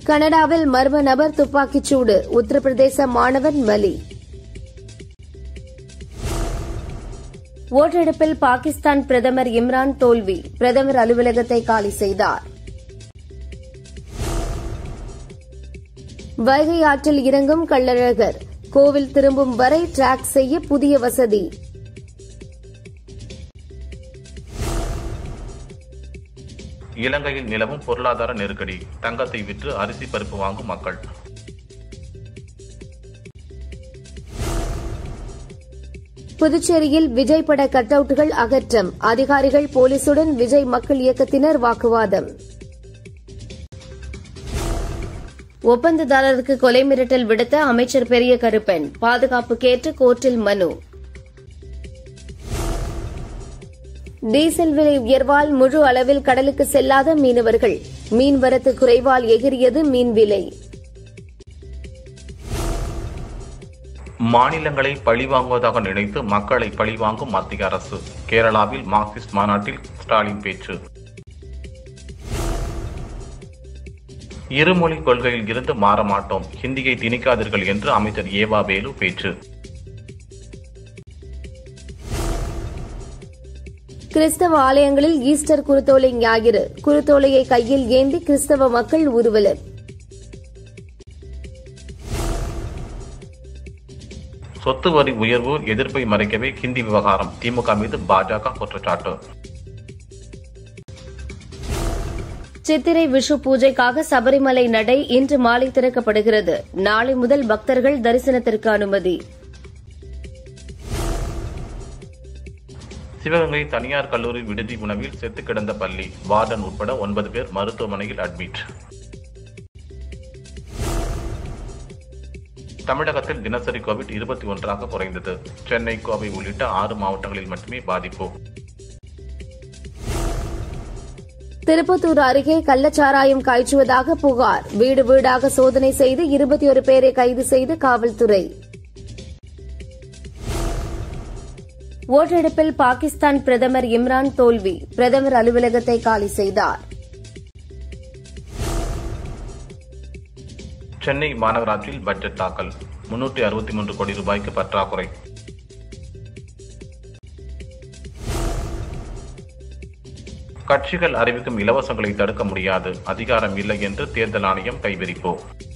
கனடாவில் மர்ம நபர் துப்பாக்கிச் சூடு உத்தரப்பிரதேச மாணவன் பலி ஓட்டெடுப்பில் பாகிஸ்தான் பிரதமர் இம்ரான் தோல்வி பிரதமர் அலுவலகத்தை காலி செய்தார் வைகை ஆற்றில் இறங்கும் கள்ளழகர் கோவில் திரும்பும் வரை டிராக் செய்ய புதிய வசதி இலங்கையில் நிலவும் பொருளாதார நெருக்கடி தங்கத்தை விற்று அரிசி பருப்பு வாங்கும் மக்கள் புதுச்சேரியில் விஜய் பட கட் அவுட்டுகள் அகற்றம் அதிகாரிகள் போலீசுடன் விஜய் மக்கள் இயக்கத்தினர் வாக்குவாதம் ஒப்பந்ததாரருக்கு கொலை மிரட்டல் விடுத்த அமைச்சர் பெரிய கருப்பன் பாதுகாப்பு கேட்டு கோர்ட்டில் மனு டீசல் விலை உயர்வால் முழு அளவில் கடலுக்கு செல்லாத மீனவர்கள் மீன்வரத்து குறைவால் எகிரியது மீன் விலை மாநிலங்களை பழிவாங்குவதாக நினைத்து மக்களை பழிவாங்கும் மத்திய அரசு கேரளாவில் மார்க்சிஸ்ட் மாநாட்டில் ஸ்டாலின் பேச்சு இருமொழி கொள்கையில் இருந்து மாற மாட்டோம் ஹிந்தியை திணிக்காதீர்கள் என்று அமைச்சர் ஏவா வேலு பேச்சு கிறிஸ்தவ ஆலயங்களில் ஈஸ்டர் குருத்தோலை ஞாயிறு குருத்தோலையை கையில் ஏந்தி கிறிஸ்தவ மக்கள் ஊர்வலம் சொத்து வரி உயர்வு எதிர்ப்பை மறைக்கவே ஹிந்தி விவகாரம் திமுக மீது பாஜக குற்றச்சாட்டு சித்திரை விஷு பூஜைக்காக சபரிமலை நடை இன்று மாலை திறக்கப்படுகிறது நாளை முதல் பக்தர்கள் தரிசனத்திற்கு அனுமதி சிவகங்கை தனியார் கல்லூரி விடுதி உணவில் செத்து கிடந்த பள்ளி வார்டன் உட்பட ஒன்பது பேர் மருத்துவமனையில் அட்மிட் தமிழகத்தில் தினசரி கோவிட் இருபத்தி ஒன்றாக குறைந்தது சென்னை கோவை உள்ளிட்ட ஆறு மாவட்டங்களில் மட்டுமே பாதிப்பு திருப்பத்தூர் அருகே கள்ளச்சாராயம் காய்ச்சுவதாக புகார் வீடு வீடாக சோதனை செய்து இருபத்தி ஒரு பேரை கைது செய்து காவல்துறை ஓட்டெடுப்பில் பாகிஸ்தான் பிரதமர் இம்ரான் தோல்வி பிரதமர் அலுவலகத்தை காலி செய்தார் சென்னை மாநகராட்சியில் பட்ஜெட் தாக்கல் முன்னூற்றி அறுபத்தி மூன்று கோடி ரூபாய்க்கு பற்றாக்குறை கட்சிகள் அறிவிக்கும் இலவசங்களை தடுக்க முடியாது அதிகாரம் இல்லை என்று தேர்தல் ஆணையம் கைவிரிப்பு